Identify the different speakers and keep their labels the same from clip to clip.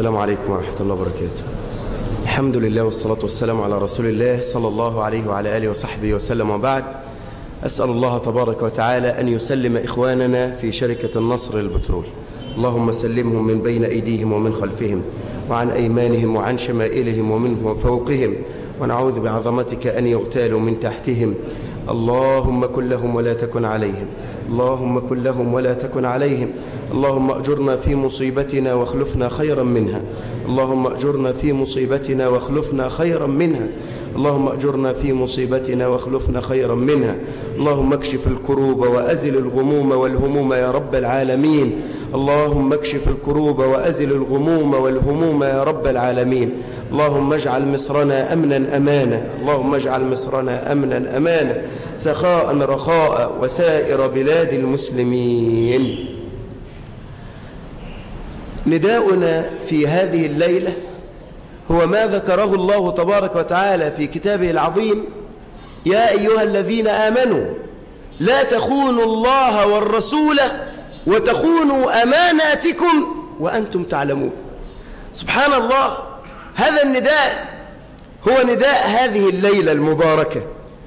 Speaker 1: السلام عليكم ورحمة الله وبركاته الحمد لله والصلاة والسلام على رسول الله صلى الله عليه وعلى آله وصحبه وسلم وبعد أسأل الله تبارك وتعالى أن يسلم إخواننا في شركة النصر للبترول اللهم سلمهم من بين أيديهم ومن خلفهم وعن أيمانهم وعن شمائلهم ومن فوقهم ونعوذ بعظمتك أن يغتالوا من تحتهم اللهم كن لهم ولا تكن عليهم اللهم كن لهم ولا تكن عليهم اللهم أجرنا في مصيبتنا واخلفنا خيرا منها اللهم أجرنا في مصيبتنا واخلفنا خيرا منها اللهم أجرنا في مصيبتنا واخلفنا خيرا منها اللهم اكشف الكروب وأزل الغموم والهموم يا رب العالمين اللهم اكشف الكروب وأزل الغموم والهموم يا رب العالمين اللهم اجعل مصرنا أمنا أمانا اللهم اجعل مصرنا أمنا أمانا سخاء رخاء وسائر بلاد المسلمين نداؤنا في هذه الليلة هو ما ذكره الله تبارك وتعالى في كتابه العظيم يا أيها الذين آمنوا لا تخونوا الله والرسول وتخونوا أماناتكم وأنتم تعلمون سبحان الله هذا النداء هو نداء هذه الليلة المباركة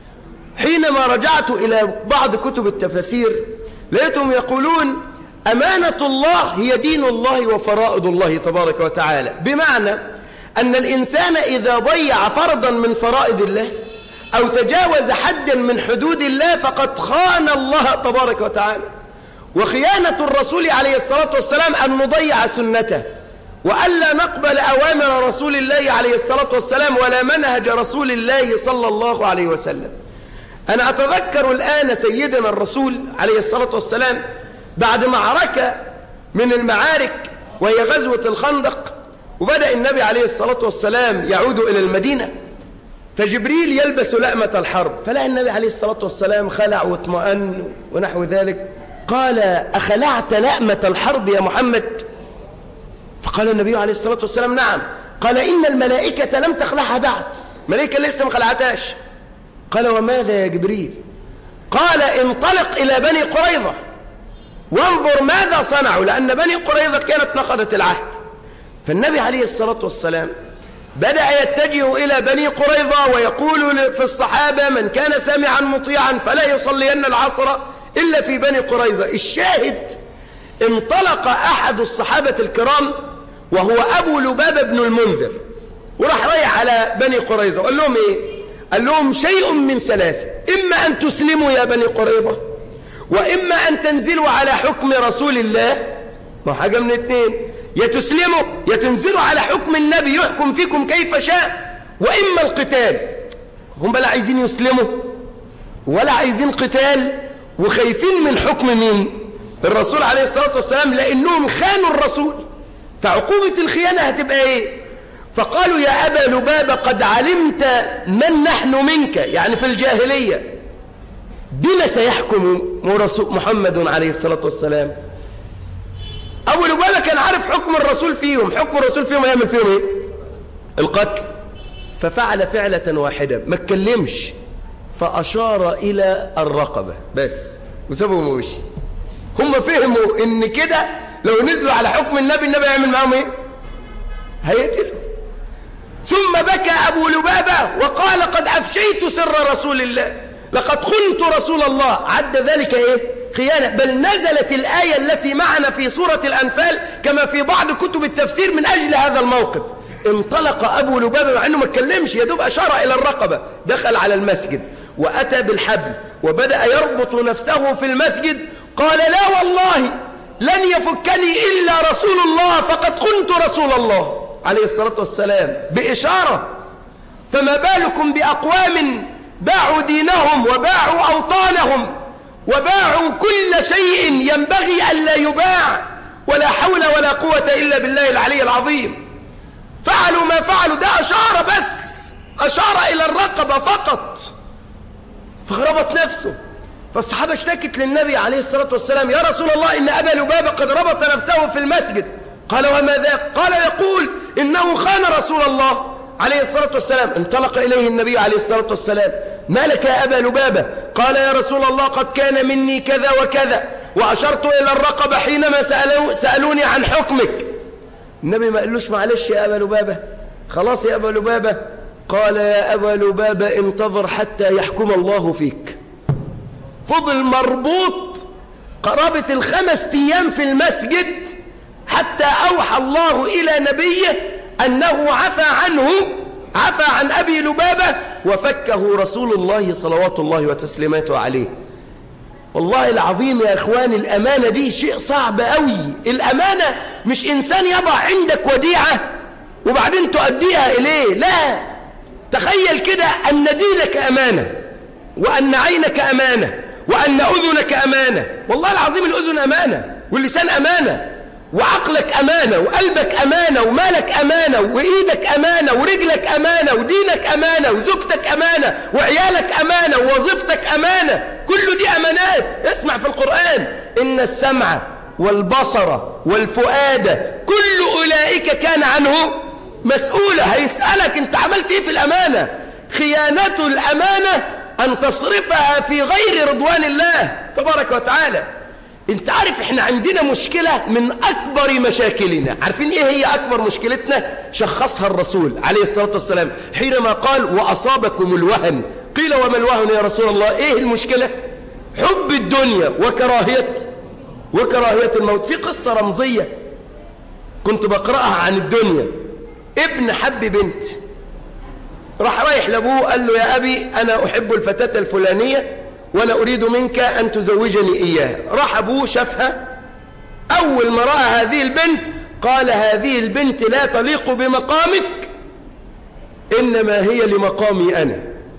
Speaker 1: حينما رجعت إلى بعض كتب التفاسير لقيتهم يقولون أمانة الله هي دين الله وفرائض الله تبارك وتعالى بمعنى أن الإنسان إذا ضيع فرضا من فرائض الله أو تجاوز حدا من حدود الله فقد خان الله تبارك وتعالى وخيانة الرسول عليه الصلاة والسلام أن نضيع سنته وألا نقبل أوامر رسول الله عليه الصلاة والسلام ولا منهج رسول الله صلى الله عليه وسلم أنا أتذكر الآن سيدنا الرسول عليه الصلاة والسلام بعد معركة من المعارك وهي غزوة الخندق وبدأ النبي عليه الصلاة والسلام يعود إلى المدينة فجبريل يلبس لأمة الحرب فلقى النبي عليه الصلاة والسلام خلع واطمأن ونحو ذلك قال أخلعت لأمة الحرب يا محمد فقال النبي عليه الصلاة والسلام نعم قال إن الملائكة لم تخلعها بعد ملائكة لسه ما خلعتهاش قال وماذا يا جبريل قال انطلق إلى بني قريظة وانظر ماذا صنعوا لأن بني قريظة كانت نقضت العهد فالنبي عليه الصلاة والسلام بدأ يتجه إلى بني قريظة ويقول في الصحابة من كان سامعا مطيعا فلا يصلين العصر إلا في بني قريظة الشاهد انطلق أحد الصحابة الكرام وهو أبو لبابة بن المنذر وراح رايح على بني قريظة وقال لهم إيه قال لهم شيء من ثلاثة إما أن تسلموا يا بني قريظة وإما أن تنزلوا على حكم رسول الله ما حاجة من اثنين يا تسلموا يا تنزلوا على حكم النبي يحكم فيكم كيف شاء وإما القتال هم بلا عايزين يسلموا ولا عايزين قتال وخايفين من حكم مين الرسول عليه الصلاة والسلام لأنهم خانوا الرسول فعقوبة الخيانة هتبقى ايه فقالوا يا أبا لبابة قد علمت من نحن منك يعني في الجاهلية بما سيحكم محمد عليه الصلاة والسلام أبو لبابة كان عارف حكم الرسول فيهم حكم الرسول فيهم يعمل فيهم ايه القتل ففعل فعلة واحدة ما اتكلمش فأشار إلى الرقبة بس وسابهم ومشي هم فهموا ان كده لو نزلوا على حكم النبي النبي يعمل معاهم ايه هيقتلوا ثم بكى أبو لبابة وقال قد أفشيت سر رسول الله لقد خنت رسول الله عد ذلك ايه خيانة بل نزلت الآية التي معنا في سورة الأنفال كما في بعض كتب التفسير من أجل هذا الموقف انطلق أبو لبابة مع أنه ما اتكلمش يدوب أشار إلى الرقبة دخل على المسجد وأتى بالحبل وبدأ يربط نفسه في المسجد قال لا والله لن يفكني إلا رسول الله فقد كنت رسول الله عليه الصلاة والسلام بإشارة فما بالكم بأقوام باعوا دينهم وباعوا أوطانهم وباعوا كل شيء ينبغي ألا يباع ولا حول ولا قوة إلا بالله العلي العظيم فعلوا ما فعلوا ده أشار بس أشار إلى الرقبة فقط فغربت نفسه فالصحابة اشتكت للنبي عليه الصلاة والسلام يا رسول الله إن أبا لبابة قد ربط نفسه في المسجد قال وماذا قال يقول إنه خان رسول الله عليه الصلاة والسلام انطلق إليه النبي عليه الصلاة والسلام ما لك يا أبا لبابة قال يا رسول الله قد كان مني كذا وكذا وأشرت إلى الرقبة حينما سألو سألوني عن حكمك النبي ما قالوش معلش يا أبا لبابة خلاص يا أبا لبابة قال يا أبا لبابة انتظر حتى يحكم الله فيك فضل مربوط قرابة الخمس أيام في المسجد حتى أوحى الله إلى نبيه أنه عفى عنه عفى عن أبي لبابة وفكه رسول الله صلوات الله وتسليماته عليه والله العظيم يا إخواني الأمانة دي شيء صعب قوي الأمانة مش إنسان يضع عندك وديعة وبعدين تؤديها إليه لا تخيل كده أن دينك أمانة وأن عينك أمانة وأن أذنك أمانة والله العظيم الأذن أمانة واللسان أمانة وعقلك أمانة وقلبك أمانة ومالك أمانة وإيدك أمانة ورجلك أمانة ودينك أمانة وزوجتك أمانة وعيالك أمانة ووظيفتك أمانة كل دي أمانات اسمع في القرآن إن السمع والبصر والفؤاد كل أولئك كان عنه مسؤولة هيسألك انت عملت ايه في الأمانة خيانة الأمانة أن تصرفها في غير رضوان الله تبارك وتعالى انت عارف احنا عندنا مشكلة من أكبر مشاكلنا عارفين ايه هي أكبر مشكلتنا شخصها الرسول عليه الصلاة والسلام حينما قال وأصابكم الوهن قيل وما الوهن يا رسول الله ايه المشكلة حب الدنيا وكراهية وكراهية الموت في قصة رمزية كنت بقرأها عن الدنيا ابن حب بنت راح رايح لابوه قال له يا أبي أنا أحب الفتاة الفلانية وأنا أريد منك أن تزوجني إياها راح أبوه شافها أول ما رأى هذه البنت قال هذه البنت لا تليق بمقامك إنما هي لمقامي أنا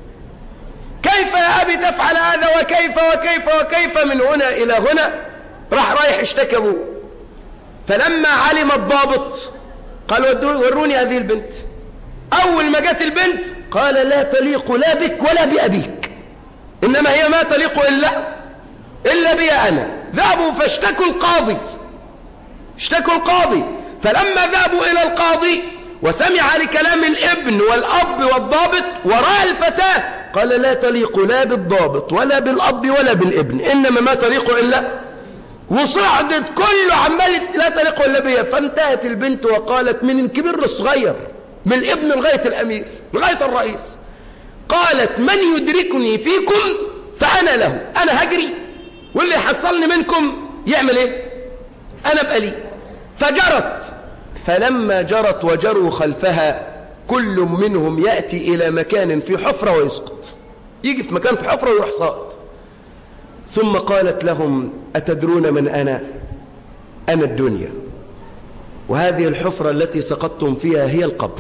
Speaker 1: كيف يا أبي تفعل هذا وكيف وكيف وكيف من هنا إلى هنا راح رايح اشتكى أبوه فلما علم الضابط قال وروني هذه البنت أول ما جت البنت قال لا تليق لا بك ولا بأبيك إنما هي ما تليق إلا إلا بي أنا ذهبوا فاشتكوا القاضي اشتكوا القاضي فلما ذهبوا إلى القاضي وسمع لكلام الابن والأب والضابط وراء الفتاة قال لا تليق لا بالضابط ولا بالأب ولا بالابن إنما ما تليق إلا وصعدت كله عمال لا تليق إلا بيها فانتهت البنت وقالت من الكبير للصغير من الابن لغاية الأمير لغاية الرئيس قالت من يدركني فيكم فأنا له أنا هجري واللي يحصلني منكم يعمل ايه أنا بقى لي فجرت فلما جرت وجروا خلفها كل منهم يأتي إلى مكان في حفرة ويسقط يجي في مكان في حفرة ويروح ساقط ثم قالت لهم أتدرون من أنا أنا الدنيا وهذه الحفرة التي سقطتم فيها هي القبر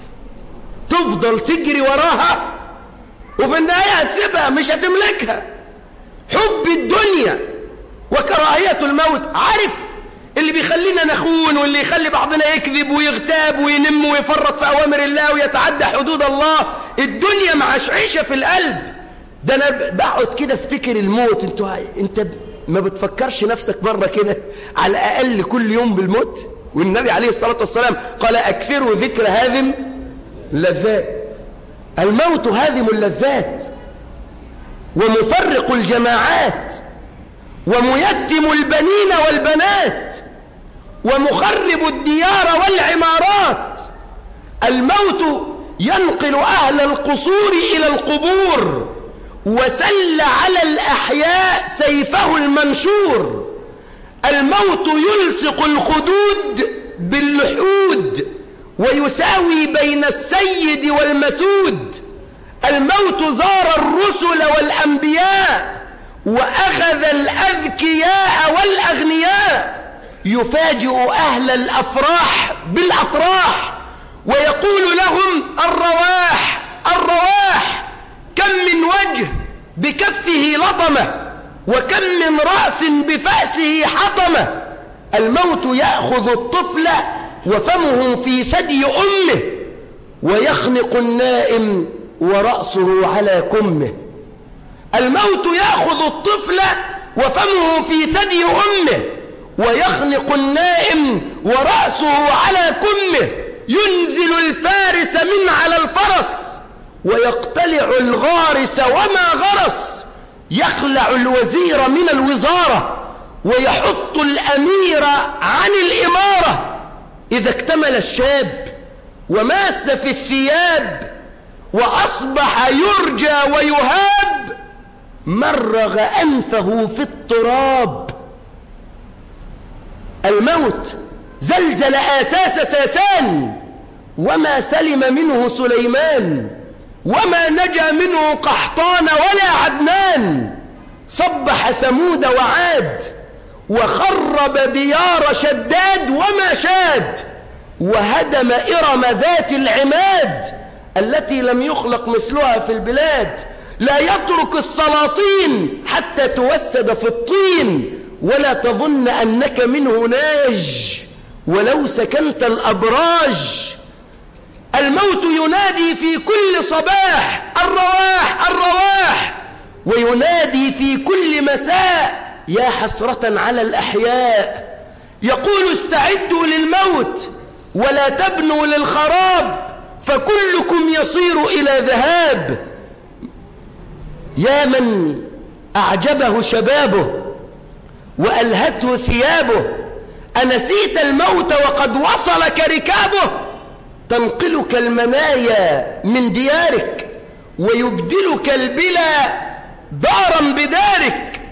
Speaker 1: تفضل تجري وراها وفي النهاية هتسيبها مش هتملكها حب الدنيا وكراهية الموت عارف اللي بيخلينا نخون واللي يخلي بعضنا يكذب ويغتاب وينم ويفرط في أوامر الله ويتعدى حدود الله الدنيا مع عيشة في القلب ده أنا بقعد كده افتكر الموت انت, انت ما بتفكرش نفسك مرة كده على الأقل كل يوم بالموت والنبي عليه الصلاة والسلام قال أكثروا ذكر هذم لذات الموت هادم اللذات ومفرق الجماعات وميتم البنين والبنات ومخرب الديار والعمارات الموت ينقل أهل القصور إلى القبور وسل على الأحياء سيفه المنشور الموت يلصق الخدود باللحود ويساوي بين السيد والمسود الموت زار الرسل والأنبياء وأخذ الأذكياء والأغنياء يفاجئ أهل الأفراح بالأطراح ويقول لهم الرواح الرواح كم من وجه بكفه لطمه وكم من رأس بفأسه حطمه الموت يأخذ الطفل وفمه في ثدي أمه ويخنق النائم ورأسه على كمه الموت يأخذ الطفل وفمه في ثدي أمه ويخنق النائم ورأسه على كمه ينزل الفارس من على الفرس ويقتلع الغارس وما غرس يخلع الوزير من الوزارة ويحط الأمير عن الإمارة إذا اكتمل الشاب وماس في الثياب وأصبح يرجى ويهاب مرغ أنفه في التراب الموت زلزل آساس ساسان وما سلم منه سليمان وما نجا منه قحطان ولا عدنان صبح ثمود وعاد وخرب ديار شداد وما شاد وهدم إرم ذات العماد التي لم يخلق مثلها في البلاد لا يترك السلاطين حتى توسد في الطين ولا تظن أنك منه ناج ولو سكنت الأبراج الموت ينادي في كل صباح الرواح الرواح وينادي في كل مساء يا حسرة على الأحياء يقول استعدوا للموت ولا تبنوا للخراب فكلكم يصير إلى ذهاب يا من أعجبه شبابه وألهته ثيابه أنسيت الموت وقد وصلك ركابه تنقلك المنايا من ديارك ويبدلك البلا دارا بدارك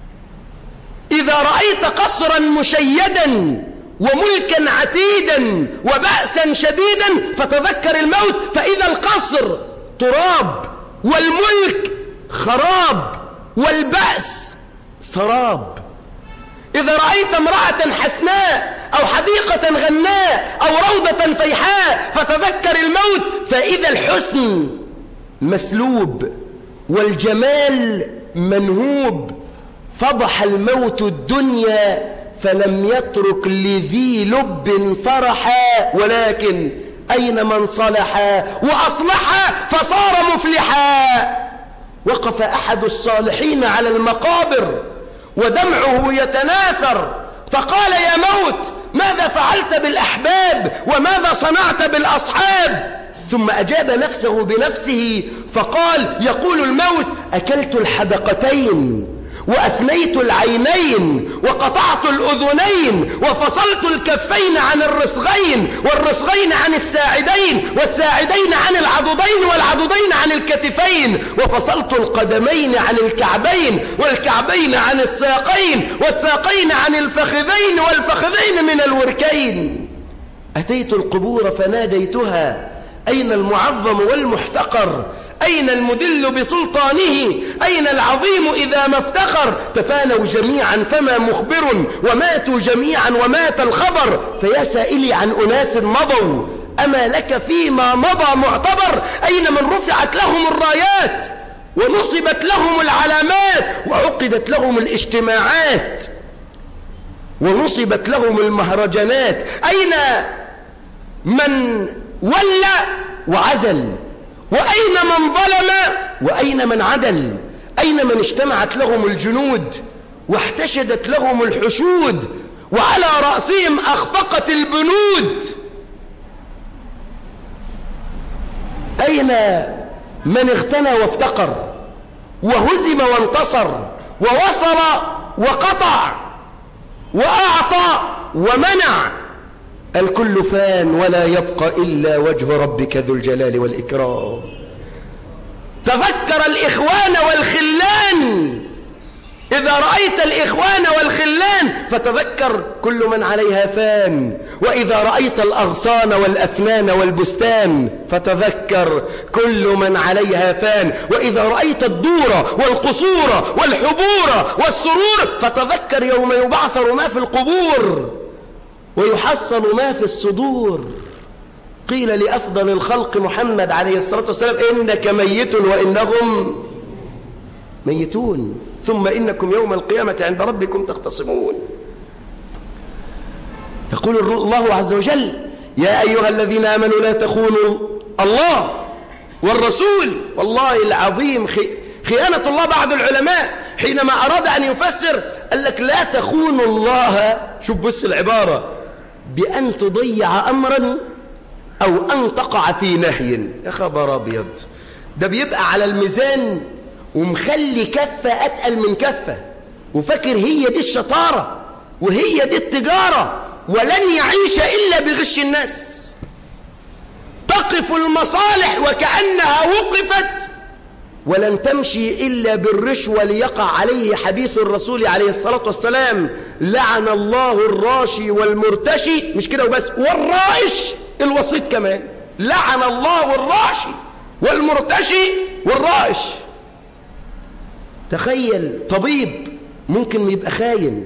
Speaker 1: إذا رأيت قصرا مشيدا وملكا عتيدا وبأسا شديدا فتذكر الموت فإذا القصر تراب والملك خراب والبأس سراب إذا رأيت امرأة حسناء أو حديقة غناء أو روضة فيحاء فتذكر الموت فإذا الحسن مسلوب والجمال منهوب فضح الموت الدنيا فلم يترك لذي لب فرحا ولكن أين من صلحا وأصلحا فصار مفلحا وقف أحد الصالحين على المقابر ودمعه يتناثر فقال يا موت ماذا فعلت بالأحباب وماذا صنعت بالأصحاب ثم أجاب نفسه بنفسه فقال يقول الموت أكلت الحدقتين وأثنيت العينين وقطعت الأذنين وفصلت الكفين عن الرسغين والرسغين عن الساعدين والساعدين عن العضدين والعضدين عن الكتفين وفصلت القدمين عن الكعبين والكعبين عن الساقين والساقين عن الفخذين والفخذين من الوركين أتيت القبور فناديتها أين المعظم والمحتقر أين المدل بسلطانه أين العظيم إذا ما افتخر تفانوا جميعا فما مخبر وماتوا جميعا ومات الخبر فيا سائلي عن أناس مضوا أما لك فيما مضى معتبر أين من رفعت لهم الرايات ونصبت لهم العلامات وعقدت لهم الاجتماعات ونصبت لهم المهرجانات أين من ولى وعزل وأين من ظلم وأين من عدل أين من اجتمعت لهم الجنود واحتشدت لهم الحشود وعلى رأسهم أخفقت البنود أين من اغتنى وافتقر وهزم وانتصر ووصل وقطع وأعطى ومنع الكل فان ولا يبقى إلا وجه ربك ذو الجلال والإكرام تذكر الإخوان والخلان إذا رأيت الإخوان والخلان فتذكر كل من عليها فان وإذا رأيت الأغصان والأفنان والبستان فتذكر كل من عليها فان وإذا رأيت الدور والقصور والحبور والسرور فتذكر يوم يبعثر ما في القبور ويحصل ما في الصدور قيل لأفضل الخلق محمد عليه الصلاة والسلام إنك ميت وإنهم ميتون ثم إنكم يوم القيامة عند ربكم تختصمون يقول الله عز وجل يا أيها الذين آمنوا لا تخونوا الله والرسول والله العظيم خيانة الله بعض العلماء حينما أراد أن يفسر قال لك لا تخونوا الله شوف بص العبارة بأن تضيع أمرا أو أن تقع في نهي يا خبر أبيض ده بيبقى على الميزان ومخلي كفة أتقل من كفة وفاكر هي دي الشطارة وهي دي التجارة ولن يعيش إلا بغش الناس تقف المصالح وكأنها وقفت ولن تمشي إلا بالرشوة ليقع عليه حديث الرسول عليه الصلاة والسلام لعن الله الراشي والمرتشي مش كده وبس والرائش الوسيط كمان لعن الله الراشي والمرتشي والرائش تخيل طبيب ممكن يبقى خاين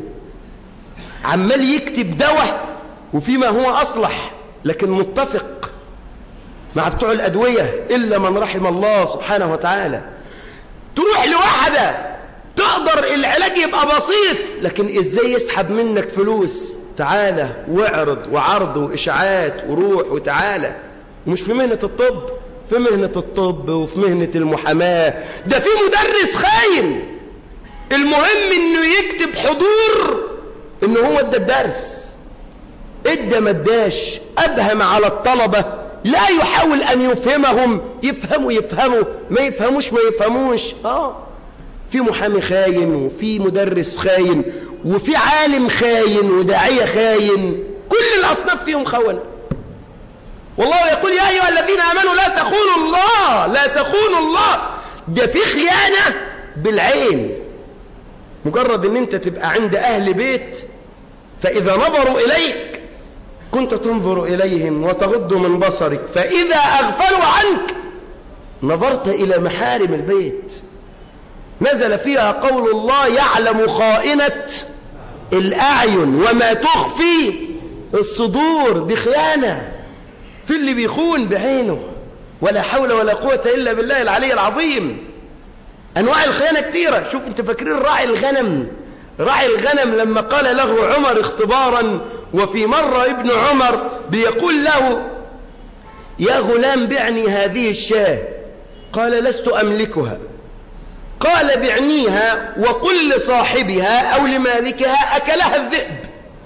Speaker 1: عمال يكتب دواء وفيما هو أصلح لكن متفق مع بتوع الأدوية إلا من رحم الله سبحانه وتعالى تروح لواحدة تقدر العلاج يبقى بسيط لكن إزاي يسحب منك فلوس تعالى واعرض وعرض وإشاعات وروح وتعالى ومش في مهنة الطب في مهنة الطب وفي مهنة المحاماة ده في مدرس خاين المهم انه يكتب حضور انه هو ادى الدرس ادى ما اداش ابهم على الطلبة لا يحاول ان يفهمهم يفهموا يفهموا ما يفهموش ما يفهموش اه في محامي خاين وفي مدرس خاين وفي عالم خاين وداعية خاين كل الاصناف فيهم خونة والله يقول يا ايها الذين امنوا لا تخونوا الله لا تخونوا الله ده في خيانة بالعين مجرد ان انت تبقى عند اهل بيت فاذا نظروا اليك كنت تنظر اليهم وتغض من بصرك فاذا اغفلوا عنك نظرت الى محارم البيت نزل فيها قول الله يعلم خائنة الاعين وما تخفي الصدور دي خيانة في اللي بيخون بعينه ولا حول ولا قوة الا بالله العلي العظيم أنواع الخيانة كثيرة شوف أنت فاكرين راعي الغنم راعي الغنم لما قال له عمر اختبارا وفي مرة ابن عمر بيقول له يا غلام بعني هذه الشاة قال لست أملكها قال بعنيها وقل لصاحبها أو لمالكها أكلها الذئب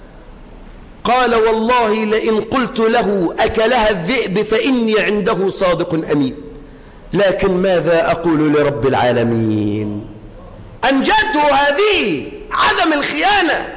Speaker 1: قال والله لئن قلت له أكلها الذئب فإني عنده صادق أمين لكن ماذا أقول لرب العالمين أنجته هذه عدم الخيانة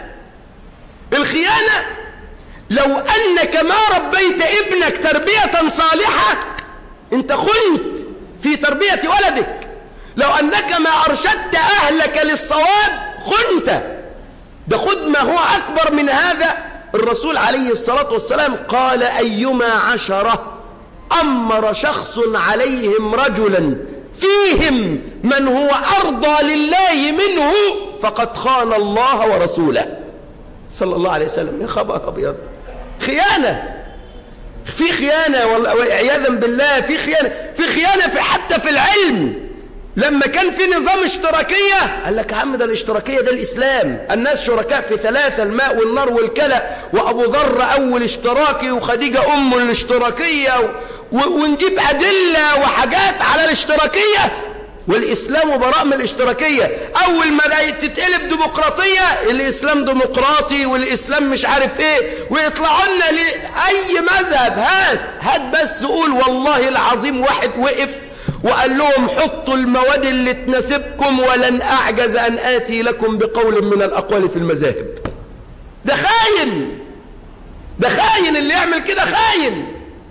Speaker 1: الخيانة لو أنك ما ربيت ابنك تربية صالحة انت خنت في تربية ولدك لو أنك ما أرشدت أهلك للصواب خنت ده خد ما هو أكبر من هذا الرسول عليه الصلاة والسلام قال أيما عشرة أمر شخص عليهم رجلا فيهم من هو أرضى لله منه فقد خان الله ورسوله صلى الله عليه وسلم يا خبر أبيض خيانة في خيانة والعياذا بالله في خيانة في خيانة في حتى في العلم لما كان في نظام اشتراكية قال لك يا عم ده الاشتراكية ده الإسلام الناس شركاء في ثلاثة الماء والنار والكلى وأبو ذر أول اشتراكي وخديجة أم الاشتراكية و... ونجيب أدلة وحاجات على الاشتراكية والإسلام براء من الاشتراكية أول ما بقت تتقلب ديمقراطية الإسلام ديمقراطي والإسلام مش عارف إيه ويطلعوا لنا لأي مذهب هات هات بس قول والله العظيم واحد وقف وقال لهم حطوا المواد اللي تناسبكم ولن أعجز أن آتي لكم بقول من الأقوال في المذاهب ده خاين ده خاين اللي يعمل كده خاين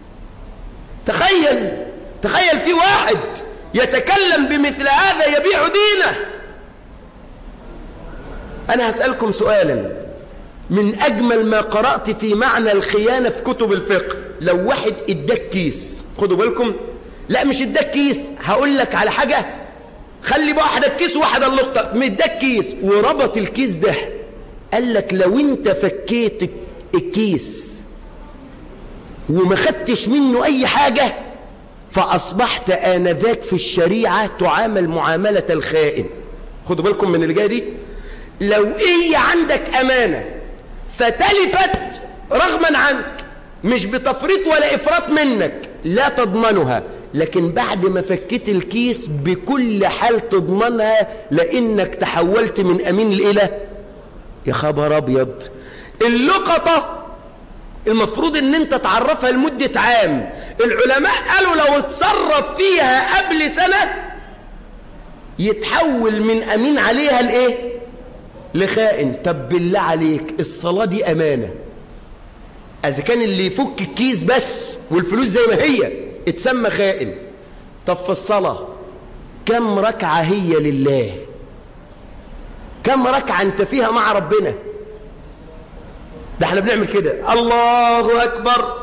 Speaker 1: تخيل تخيل في واحد يتكلم بمثل هذا يبيع دينه أنا هسألكم سؤالا من أجمل ما قرأت في معنى الخيانة في كتب الفقه لو واحد اداك كيس خدوا بالكم لا مش اداك كيس هقول لك على حاجة خلي بقى واحدة الكيس وواحدة اللقطة مداك كيس وربط الكيس ده قال لك لو انت فكيت الكيس وما خدتش منه اي حاجة فاصبحت انذاك في الشريعة تعامل معاملة الخائن خدوا بالكم من اللي جايه دي لو هي عندك امانة فتلفت رغما عنك مش بتفريط ولا افراط منك لا تضمنها لكن بعد ما فكيت الكيس بكل حال تضمنها لانك تحولت من امين الى يا خبر ابيض اللقطة المفروض ان انت تعرفها لمدة عام العلماء قالوا لو اتصرف فيها قبل سنة يتحول من امين عليها لايه لخائن طب بالله عليك الصلاة دي امانة إذا كان اللي يفك الكيس بس والفلوس زي ما هي اتسمى خائن طب في الصلاة كم ركعة هي لله كم ركعة انت فيها مع ربنا ده احنا بنعمل كده الله أكبر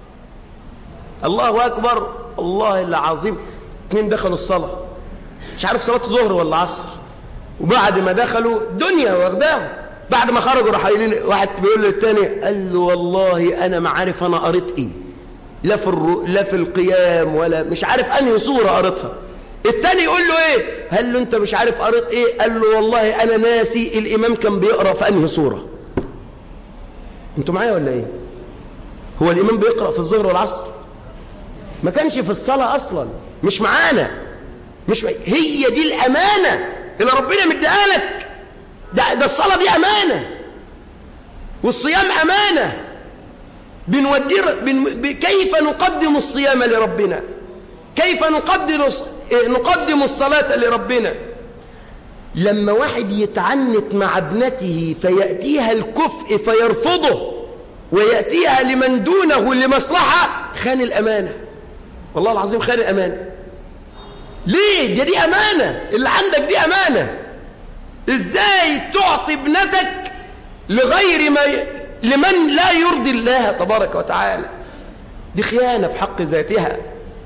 Speaker 1: الله أكبر الله العظيم اتنين دخلوا الصلاة مش عارف صلاة ظهر ولا عصر وبعد ما دخلوا دنيا واخداهم بعد ما خرجوا راح قايلين واحد بيقول للتاني قال له والله انا ما عارف انا قريت ايه لا في الرو... لا في القيام ولا مش عارف انهي صوره قريتها التاني يقول له ايه قال له انت مش عارف قريت ايه قال له والله انا ناسي الامام كان بيقرا في انهي صوره انتوا معايا ولا ايه هو الامام بيقرا في الظهر والعصر ما كانش في الصلاه اصلا مش معانا مش هي دي الامانه اللي ربنا مديها لك ده, ده الصلاة دي أمانة والصيام أمانة بنودير بن كيف نقدم الصيام لربنا كيف نقدم نقدم الصلاة لربنا لما واحد يتعنت مع ابنته فيأتيها الكفء فيرفضه ويأتيها لمن دونه لمصلحة خان الأمانة والله العظيم خان الأمانة ليه دي, دي أمانة اللي عندك دي أمانة ازاي تعطي ابنتك لغير ما ي... لمن لا يرضي الله تبارك وتعالى دي خيانة في حق ذاتها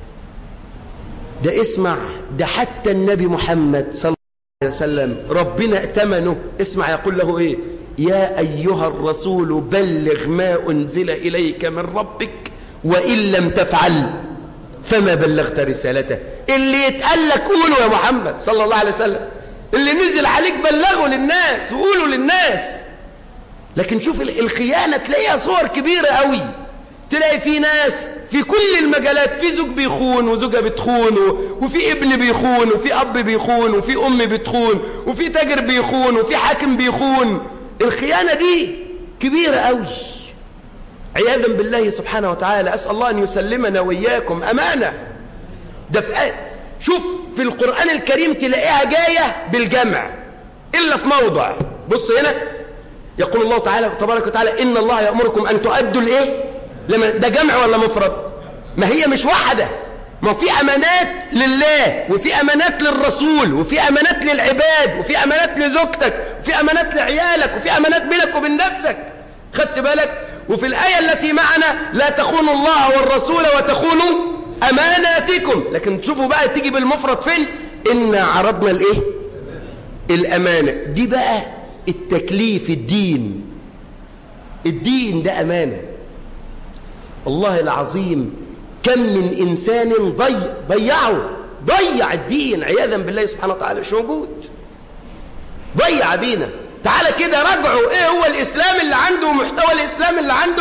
Speaker 1: ده اسمع ده حتى النبي محمد صلى الله عليه وسلم ربنا ائتمنه اسمع يقول له ايه يا أيها الرسول بلغ ما أنزل إليك من ربك وإن لم تفعل فما بلغت رسالته اللي يتقال لك قوله يا محمد صلى الله عليه وسلم اللي نزل عليك بلغه للناس وقوله للناس لكن شوف الخيانة تلاقيها صور كبيرة قوي تلاقي في ناس في كل المجالات في زوج بيخون وزوجة بتخون وفي ابن بيخون وفي أب بيخون وفي أم بتخون وفي تاجر بيخون وفي حاكم بيخون الخيانة دي كبيرة قوي عياذا بالله سبحانه وتعالى أسأل الله أن يسلمنا وإياكم أمانة ده في آية شوف في القرآن الكريم تلاقيها جاية بالجمع إلا في موضع بص هنا يقول الله تعالى تبارك وتعالى إن الله يأمركم أن تؤدوا الإيه لما ده جمع ولا مفرد ما هي مش واحدة ما في أمانات لله وفي أمانات للرسول وفي أمانات للعباد وفي أمانات لزوجتك وفي أمانات لعيالك وفي أمانات بينك وبين نفسك خدت بالك وفي الآية التي معنا لا تخونوا الله والرسول وتخونوا أماناتكم لكن تشوفوا بقى تيجي بالمفرد فين إنا عرضنا الإيه الأمانة دي بقى التكليف الدين الدين ده أمانة والله العظيم كم من إنسان ضيع ضيعه ضيع الدين عياذا بالله سبحانه وتعالى مش موجود ضيع دينه تعالى كده راجعوا ايه هو الإسلام اللي عنده ومحتوى الإسلام اللي عنده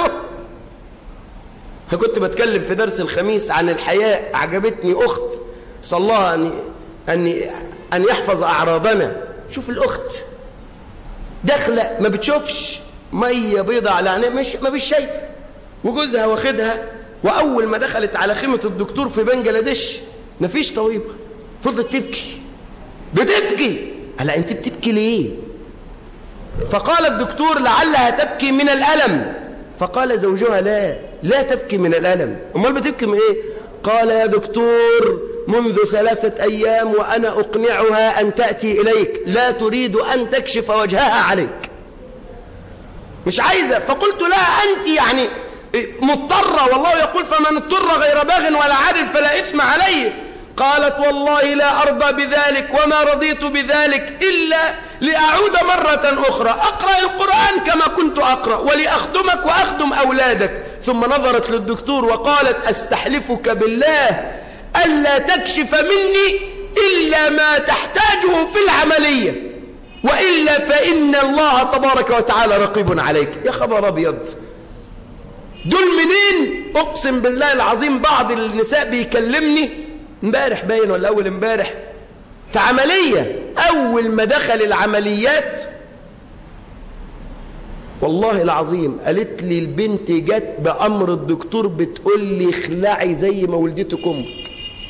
Speaker 1: كنت بتكلم في درس الخميس عن الحياء أعجبتني أخت صلى الله أن, أن, أن يحفظ أعراضنا شوف الأخت داخلة ما بتشوفش مية بيضة على عينيها مش ما مش شايفة وجوزها واخدها وأول ما دخلت على خيمة الدكتور في بنجلاديش مفيش طبيبة فضلت تبكي بتبكي قال أنت بتبكي ليه فقال الدكتور لعلها تبكي من الألم فقال زوجها لا لا تبكي من الألم أمال بتبكي من إيه قال يا دكتور منذ ثلاثة أيام وأنا أقنعها أن تأتي إليك لا تريد أن تكشف وجهها عليك مش عايزة فقلت لها أنت يعني مضطرة والله يقول فمن اضطر غير باغ ولا عادل فلا إثم عليه قالت والله لا أرضى بذلك وما رضيت بذلك إلا لأعود مرة أخرى أقرأ القرآن كما كنت أقرأ ولأخدمك وأخدم أولادك ثم نظرت للدكتور وقالت أستحلفك بالله ألا تكشف مني إلا ما تحتاجه في العملية وإلا فإن الله تبارك وتعالى رقيب عليك يا خبر أبيض دول منين أقسم بالله العظيم بعض النساء بيكلمني امبارح باين ولا أول امبارح في عملية أول ما دخل العمليات والله العظيم قالت لي البنت جت بأمر الدكتور بتقول لي اخلعي زي ما ولدتك أمك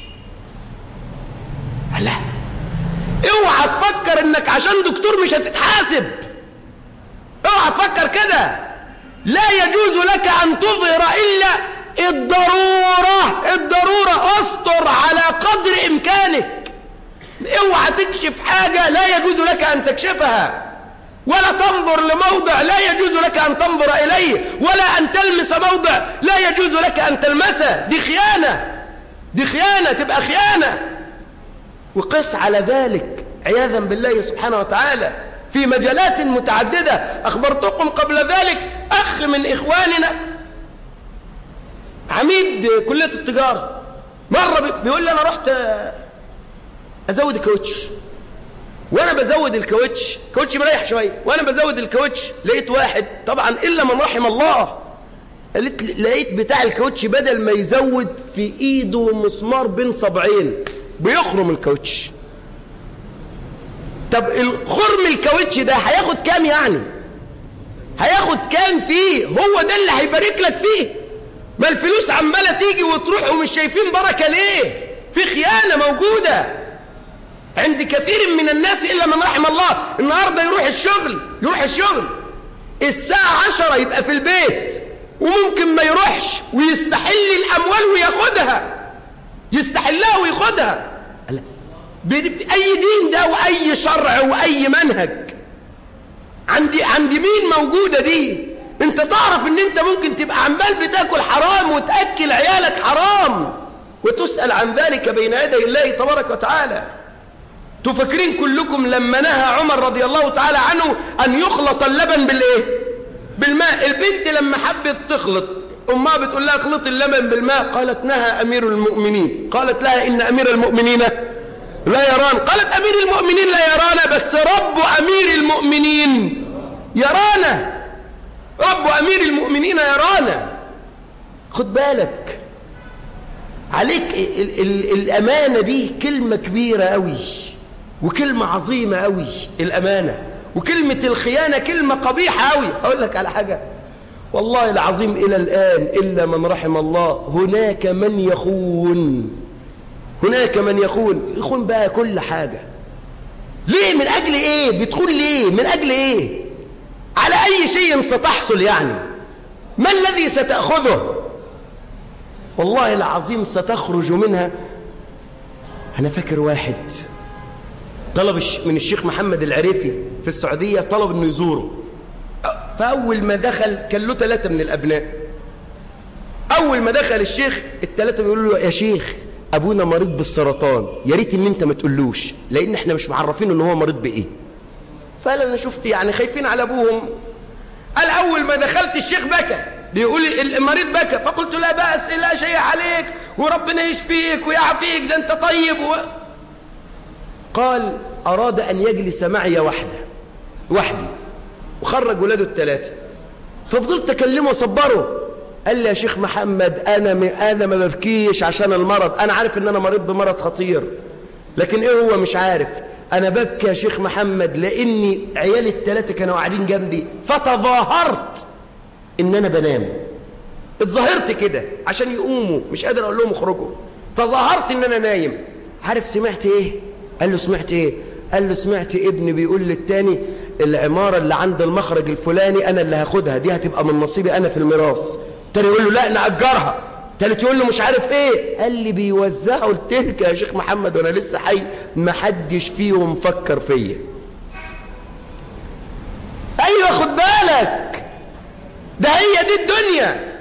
Speaker 1: لا اوعى تفكر انك عشان دكتور مش هتتحاسب اوعى تفكر كده لا يجوز لك أن تظهر إلا الضرورة الضرورة أسطر على قدر إمكانك اوعى تكشف حاجة لا يجوز لك أن تكشفها ولا تنظر لموضع لا يجوز لك أن تنظر إليه ولا أن تلمس موضع لا يجوز لك أن تلمسه دي خيانة دي خيانة تبقى خيانة وقس على ذلك عياذا بالله سبحانه وتعالى في مجالات متعددة أخبرتكم قبل ذلك أخ من إخواننا عميد كلية التجارة مرة بيقول لي أنا رحت أزود الكاوتش وأنا بزود الكاوتش كاوتش مريح شوية وأنا بزود الكاوتش لقيت واحد طبعا إلا من رحم الله قالت لقيت بتاع الكاوتش بدل ما يزود في إيده مسمار بين صبعين بيخرم الكاوتش طب الخرم الكاوتش ده هياخد كام يعني هياخد كام فيه هو ده اللي هيبارك لك فيه ما الفلوس عماله تيجي وتروح ومش شايفين بركه ليه في خيانه موجوده عند كثير من الناس الا من رحم الله النهارده يروح الشغل يروح الشغل الساعه عشرة يبقى في البيت وممكن ما يروحش ويستحل الاموال وياخدها يستحلها وياخدها اي دين ده واي شرع واي منهج عندي عند مين موجوده دي انت تعرف ان انت ممكن تبقى عمال بتاكل حرام وتاكل عيالك حرام وتسال عن ذلك بين يدي الله تبارك وتعالى تفكرين كلكم لما نهى عمر رضي الله تعالى عنه ان يخلط اللبن بالايه بالماء البنت لما حبت تخلط امها بتقول لها اخلطي اللبن بالماء قالت نهى امير المؤمنين قالت لها ان امير المؤمنين لا يران قالت امير المؤمنين لا يرانا بس رب امير المؤمنين يرانا رب أمير المؤمنين يرانا خد بالك عليك ال ال الأمانة دي كلمة كبيرة قوي وكلمة عظيمة قوي الأمانة وكلمة الخيانة كلمة قبيحة قوي أقول لك على حاجة والله العظيم إلى الآن إلا من رحم الله هناك من يخون هناك من يخون يخون بقى كل حاجة ليه من أجل إيه بتخون ليه من أجل إيه على أي شيء ستحصل يعني ما الذي ستأخذه والله العظيم ستخرج منها أنا فاكر واحد طلب من الشيخ محمد العريفي في السعودية طلب أنه يزوره فأول ما دخل كان له ثلاثة من الأبناء أول ما دخل الشيخ الثلاثة بيقولوا له يا شيخ أبونا مريض بالسرطان يا ريت إن أنت ما تقولوش لأن إحنا مش معرفين إن هو مريض بإيه فقال انا شفت يعني خايفين على ابوهم قال اول ما دخلت الشيخ بكى بيقول المريض بكى فقلت لا باس لا شيء عليك وربنا يشفيك ويعافيك ده انت طيب و... قال اراد ان يجلس معي وحده وحدي وخرج ولاده الثلاثه ففضلت اكلمه وصبره قال لي يا شيخ محمد انا م... انا ما ببكيش عشان المرض انا عارف ان انا مريض بمرض خطير لكن ايه هو مش عارف أنا ببكي يا شيخ محمد لأني عيالي الثلاثة كانوا قاعدين جنبي فتظاهرت إن أنا بنام اتظاهرت كده عشان يقوموا مش قادر أقول لهم اخرجوا تظاهرت إن أنا نايم عارف سمعت إيه؟ قال له سمعت إيه؟ قال له سمعت ابني بيقول للتاني العمارة اللي عند المخرج الفلاني أنا اللي هاخدها دي هتبقى من نصيبي أنا في الميراث التاني يقول له لا نأجرها تالت يقول له مش عارف ايه قال لي بيوزعوا التركة يا شيخ محمد وانا لسه حي ما حدش فيهم فكر فيا ايوه خد بالك ده هي دي الدنيا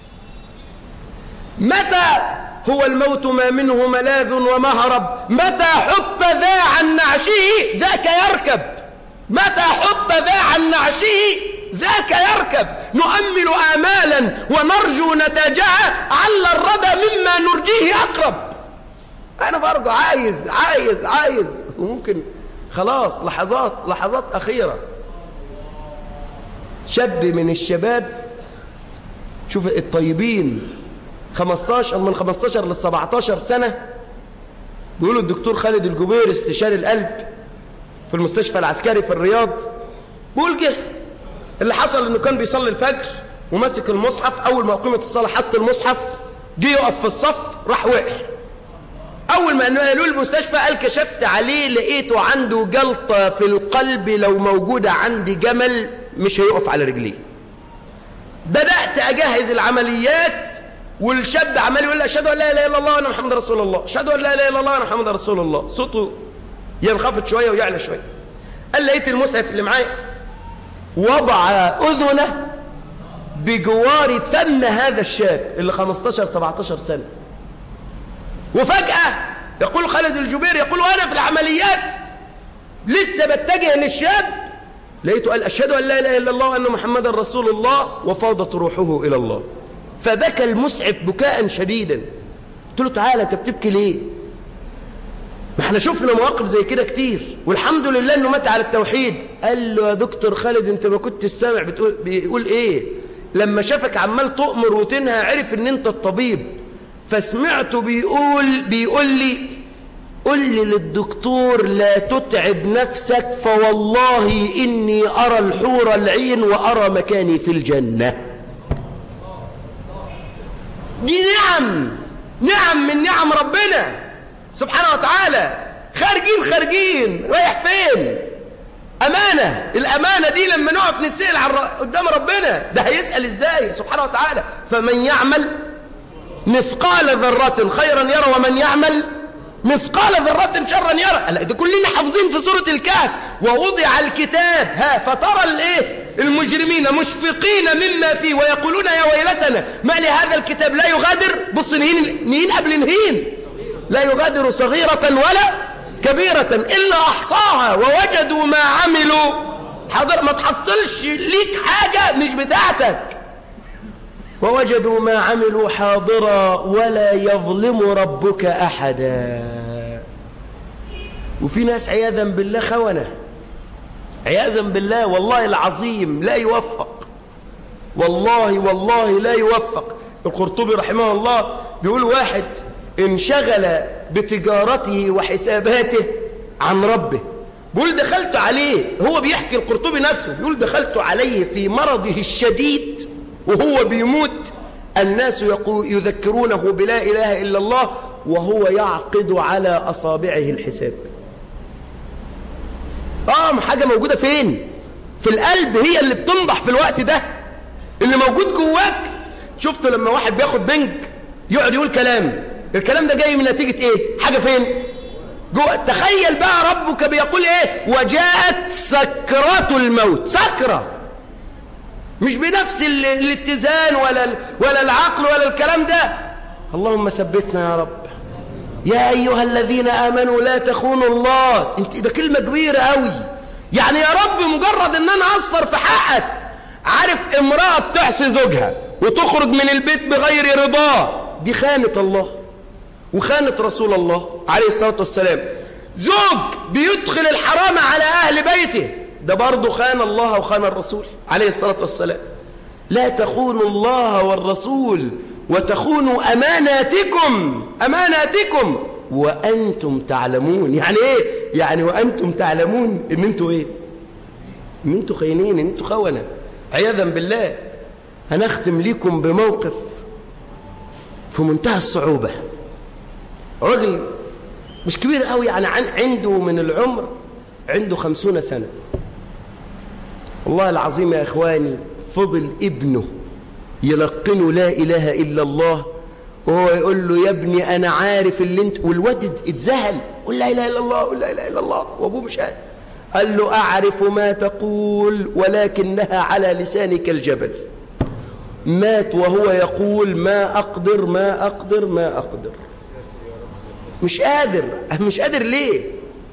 Speaker 1: متى هو الموت ما منه ملاذ ومهرب متى حط ذا عن نعشه ذاك يركب متى حط ذا عن نعشه ذاك يركب نؤمل آمالا ونرجو نتاجها عل الردى مما نرجيه أقرب أنا برجو عايز عايز عايز وممكن خلاص لحظات لحظات أخيرة شاب من الشباب شوف الطيبين 15 من 15 ل 17 سنة بيقولوا الدكتور خالد الجبير استشاري القلب في المستشفى العسكري في الرياض بيقول جه اللي حصل انه كان بيصلي الفجر وماسك المصحف اول ما اقيمت الصلاه حط المصحف جه يقف في الصف راح وقع اول ما قالوا المستشفى قال كشفت عليه لقيته عنده جلطه في القلب لو موجوده عندي جمل مش هيقف على رجليه بدأت أجهز العمليات والشاب عمال يقول أشهد أن لا إله إلا الله وأنا محمد رسول الله أشهد أن لا إله إلا الله وأنا محمد رسول الله صوته ينخفض شوية ويعلى شوية قال لقيت المصحف اللي معايا وضع أذنه بجوار فم هذا الشاب اللي 15 17 سنة وفجأة يقول خالد الجبير يقول وأنا في العمليات لسه بتجه للشاب لقيته قال أشهد أن لا إله إلا الله وأن محمدا رسول الله وفاضت روحه إلى الله فبكى المسعف بكاء شديدا قلت له تعالى أنت بتبكي ليه ما احنا شفنا مواقف زي كده كتير والحمد لله انه مات على التوحيد قال له يا دكتور خالد انت ما كنت السامع بتقول بيقول ايه لما شافك عمال تؤمر وتنهى عرف ان انت الطبيب فسمعته بيقول بيقول لي قل لي للدكتور لا تتعب نفسك فوالله إني أرى الحور العين وأرى مكاني في الجنة دي نعم نعم من نعم ربنا سبحانه وتعالى خارجين خارجين رايح فين أمانة الأمانة دي لما نقف نتسأل عن قدام ربنا ده هيسأل إزاي سبحانه وتعالى فمن يعمل مثقال ذرة خيرا يرى ومن يعمل مثقال ذرة شرا يرى لا ده كلنا حافظين في سورة الكهف ووضع الكتاب ها فترى الايه المجرمين مشفقين مما فيه ويقولون يا ويلتنا ما لهذا الكتاب لا يغادر بص نهين نهين قبل نهين لا يغادر صغيرة ولا كبيرة إلا أحصاها ووجدوا ما عملوا حضر ما تحطلش ليك حاجة مش بتاعتك ووجدوا ما عملوا حاضرا ولا يظلم ربك أحدا وفي ناس عياذا بالله خونة عياذا بالله والله العظيم لا يوفق والله والله لا يوفق القرطبي رحمه الله بيقول واحد انشغل بتجارته وحساباته عن ربه بيقول دخلت عليه هو بيحكي القرطبي نفسه بيقول دخلت عليه في مرضه الشديد وهو بيموت الناس يذكرونه بلا إله إلا الله وهو يعقد على أصابعه الحساب آه حاجة موجودة فين في القلب هي اللي بتنضح في الوقت ده اللي موجود جواك شفتوا لما واحد بياخد بنك يقعد يقول كلام الكلام ده جاي من نتيجة ايه حاجة فين جوه تخيل بقى ربك بيقول ايه وجاءت سكرة الموت سكرة مش بنفس الاتزان ولا ولا العقل ولا الكلام ده اللهم ثبتنا يا رب يا ايها الذين امنوا لا تخونوا الله انت ده كلمه كبيره قوي يعني يا رب مجرد ان انا اقصر في حقك عارف امراه بتعصي زوجها وتخرج من البيت بغير رضاه دي خانه الله وخانه رسول الله عليه الصلاه والسلام زوج بيدخل الحرام على اهل بيته ده برضه خان الله وخان الرسول عليه الصلاة والسلام لا تخونوا الله والرسول وتخونوا أماناتكم أماناتكم وأنتم تعلمون يعني إيه؟ يعني وأنتم تعلمون إن أنتوا إيه؟ إن أنتوا خاينين إن أنتوا خونة عياذا بالله هنختم لكم بموقف في منتهى الصعوبة رجل مش كبير قوي يعني عنده من العمر عنده خمسون سنة والله العظيم يا إخواني فضل ابنه يلقنه لا إله إلا الله وهو يقول له يا ابني أنا عارف اللي انت والواد اتذهل قل لا إله إلا الله قل لا إله إلا الله وأبوه مش قال قال له أعرف ما تقول ولكنها على لسانك الجبل مات وهو يقول ما أقدر ما أقدر ما أقدر مش قادر مش قادر ليه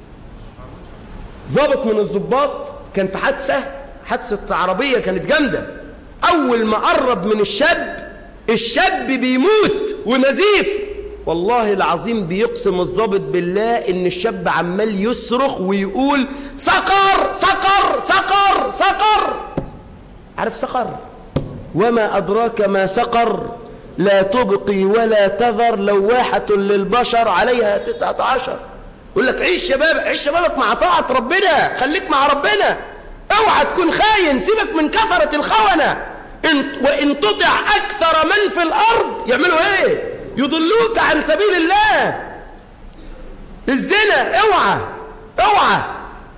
Speaker 1: ضابط من الضباط كان في حادثة حادثة عربية كانت جامدة أول ما قرب من الشاب الشاب بيموت ونزيف والله العظيم بيقسم الضابط بالله إن الشاب عمال يصرخ ويقول سقر سقر سقر سقر عارف سقر وما أدراك ما سقر لا تبقي ولا تذر لواحة للبشر عليها تسعة عشر يقول لك عيش شباب عيش شبابك مع طاعة ربنا خليك مع ربنا اوعى تكون خاين سيبك من كثرة الخونة انت وإن تطع أكثر من في الأرض يعملوا ايه يضلوك عن سبيل الله الزنا اوعى اوعى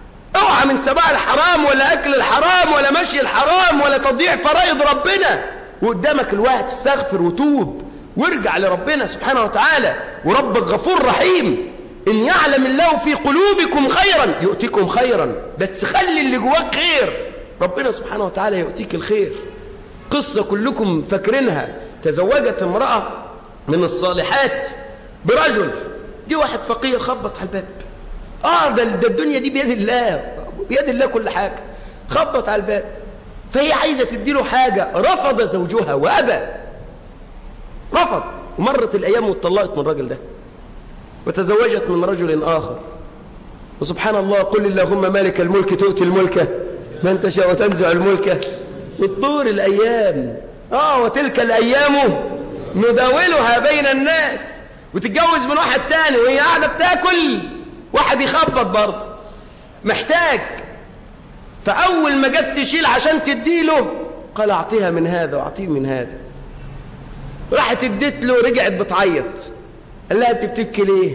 Speaker 1: اوعى من سباع الحرام ولا أكل الحرام ولا مشي الحرام ولا تضييع فرائض ربنا وقدامك الوقت استغفر وتوب وارجع لربنا سبحانه وتعالى وربك غفور رحيم إن يعلم الله في قلوبكم خيرا يؤتيكم خيرا بس خلي اللي جواك خير ربنا سبحانه وتعالى يؤتيك الخير قصة كلكم فاكرينها تزوجت امرأة من الصالحات برجل دي واحد فقير خبط على الباب اه ده, ده الدنيا دي بيد الله بيد الله كل حاجة خبط على الباب فهي عايزة تديله حاجة رفض زوجها وأبى رفض ومرت الأيام واتطلقت من الراجل ده وتزوجت من رجل آخر وسبحان الله قل اللهم مالك الملك تؤتي الملك من تشاء وتنزع الملك وتطور الأيام آه وتلك الأيام نداولها بين الناس وتتجوز من واحد تاني وهي قاعدة بتاكل واحد يخبط برضه محتاج فأول ما جت تشيل عشان تديله قال أعطيها من هذا وأعطيه من هذا راحت اديت له رجعت بتعيط قال لها انت بتبكي ليه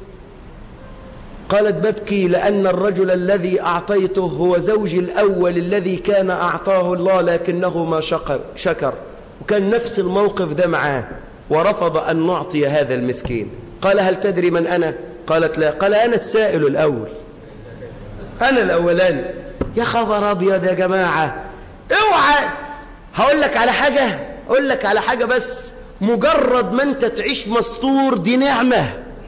Speaker 1: قالت ببكي لأن الرجل الذي أعطيته هو زوجي الأول الذي كان أعطاه الله لكنه ما شكر, شكر وكان نفس الموقف ده معاه ورفض أن نعطي هذا المسكين قال هل تدري من أنا قالت لا قال أنا السائل الأول أنا الأولاني يا خبر أبيض يا جماعة اوعى هقول لك على حاجة أقول لك على حاجة بس مجرد ما أنت تعيش مستور دي نعمة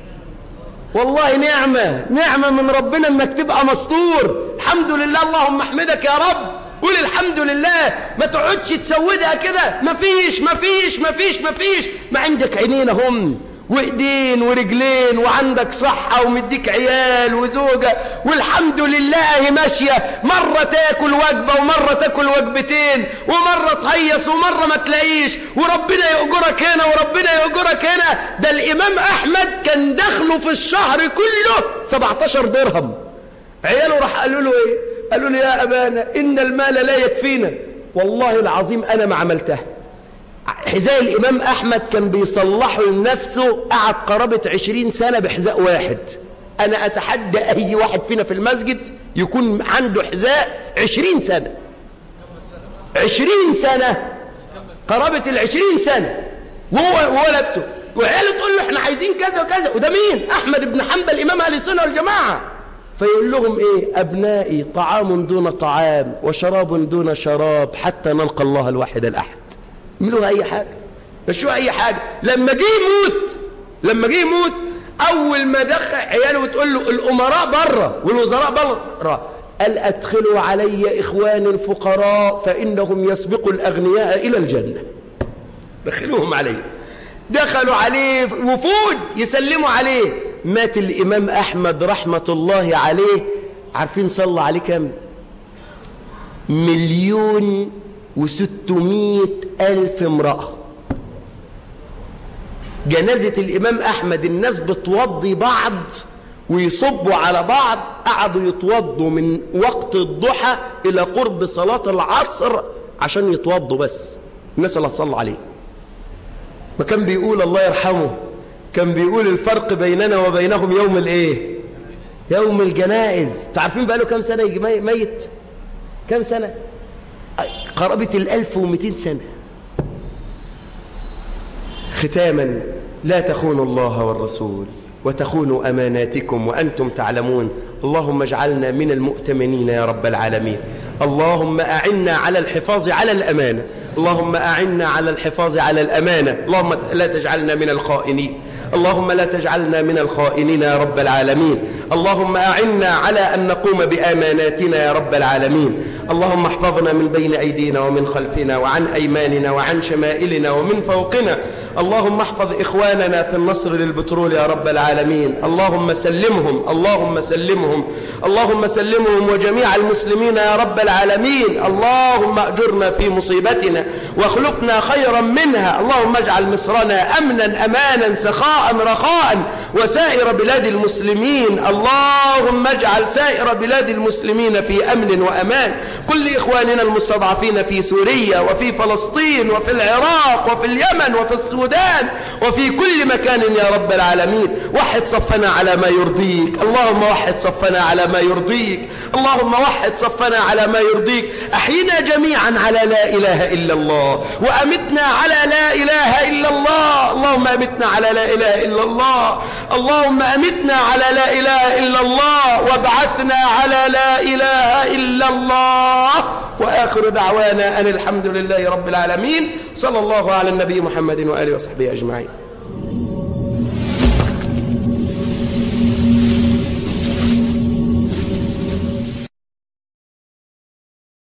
Speaker 1: والله نعمة نعمة من ربنا أنك تبقى مستور الحمد لله اللهم احمدك يا رب قول الحمد لله ما تقعدش تسودها كده مفيش مفيش مفيش مفيش ما عندك عينين هم وايدين ورجلين وعندك صحة ومديك عيال وزوجة والحمد لله ماشية مرة تاكل وجبة ومرة تاكل وجبتين ومرة تهيص ومرة ما تلاقيش وربنا يأجرك هنا وربنا يأجرك هنا ده الإمام أحمد كان دخله في الشهر كله 17 درهم عياله راح قالوا له ايه قالوا له يا أبانا إن المال لا يكفينا والله العظيم أنا ما عملتها حذاء الإمام أحمد كان بيصلحه لنفسه قعد قرابة عشرين سنة بحذاء واحد أنا أتحدى أي واحد فينا في المسجد يكون عنده حذاء عشرين سنة عشرين سنة قرابة العشرين سنة وهو, وهو لابسه وعياله تقول له احنا عايزين كذا وكذا وده مين أحمد بن حنبل إمام أهل السنة والجماعة فيقول لهم ايه أبنائي طعام دون طعام وشراب دون شراب حتى نلقى الله الواحد الأحد يعملوها اي حاجة مشوها اي حاجة لما جه يموت لما جه يموت اول ما دخل عياله بتقول له الامراء بره والوزراء بره قال ادخلوا علي اخواني الفقراء فانهم يسبقوا الاغنياء الى الجنة دخلوهم عليه دخلوا عليه وفود يسلموا عليه مات الامام احمد رحمة الله عليه عارفين صلى عليه كم مليون وستمائة ألف امرأة جنازة الإمام أحمد الناس بتوضي بعض ويصبوا على بعض قعدوا يتوضوا من وقت الضحى إلى قرب صلاة العصر عشان يتوضوا بس الناس اللي هتصلى عليه ما كان بيقول الله يرحمه كان بيقول الفرق بيننا وبينهم يوم الايه يوم الجنائز تعرفين بقى له كم سنة يجي ميت كم سنة قرابة الألف ومئتين سنة ختاما لا تخونوا الله والرسول وتخونوا أماناتكم وأنتم تعلمون اللهم اجعلنا من المؤتمنين يا رب العالمين اللهم أعنا على الحفاظ على الأمانة اللهم أعنا على الحفاظ على الأمانة اللهم لا تجعلنا من الخائنين اللهم لا تجعلنا من الخائنين يا رب العالمين اللهم أعنا على أن نقوم بأماناتنا يا رب العالمين اللهم احفظنا من بين أيدينا ومن خلفنا وعن أيماننا وعن شمائلنا ومن فوقنا اللهم احفظ إخواننا في النصر للبترول يا رب العالمين اللهم سلمهم اللهم سلمهم اللهم سلمهم وجميع المسلمين يا رب العالمين اللهم أجرنا في مصيبتنا واخلفنا خيرا منها اللهم اجعل مصرنا أمنا أمانا سخاء رخاء وسائر بلاد المسلمين اللهم اجعل سائر بلاد المسلمين في أمن وأمان كل إخواننا المستضعفين في سوريا وفي فلسطين وفي العراق وفي اليمن وفي السودان وفي كل مكان يا رب العالمين وحد صفنا على ما يرضيك اللهم وحد صفنا صفنا على ما يرضيك اللهم وحد صفنا على ما يرضيك أحينا جميعا على لا إله إلا الله وأمتنا على لا إله إلا الله اللهم أمتنا على لا إله إلا الله اللهم أمتنا على لا إله إلا الله وابعثنا على لا إله إلا الله وآخر دعوانا أن الحمد لله رب العالمين صلى الله على النبي محمد وآله وصحبه أجمعين